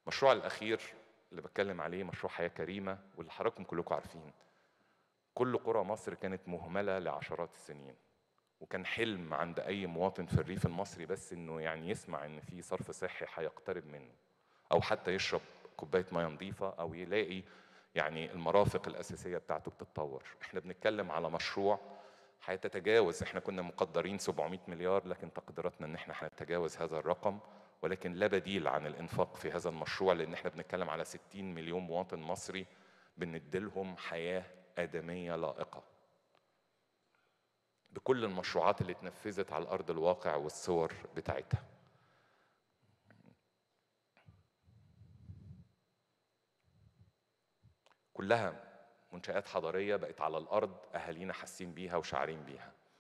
المشروع الأخير اللي بتكلم عليه مشروع حياة كريمة واللي حضراتكم كلكم عارفين كل قرى مصر كانت مهملة لعشرات السنين وكان حلم عند أي مواطن في الريف المصري بس إنه يعني يسمع إن في صرف صحي هيقترب منه أو حتى يشرب كوباية مياه نظيفة أو يلاقي يعني المرافق الأساسية بتاعته بتتطور احنا بنتكلم على مشروع هيتجاوز احنا كنا مقدرين 700 مليار لكن تقديراتنا ان احنا هنتجاوز هذا الرقم ولكن لا بديل عن الانفاق في هذا المشروع لان احنا بنتكلم على 60 مليون مواطن مصري بنديلهم حياه ادميه لائقه بكل المشروعات اللي اتنفذت على ارض الواقع والصور بتاعتها كلها منشآت حضارية بقت على الأرض أهالينا حاسين بيها وشاعرين بيها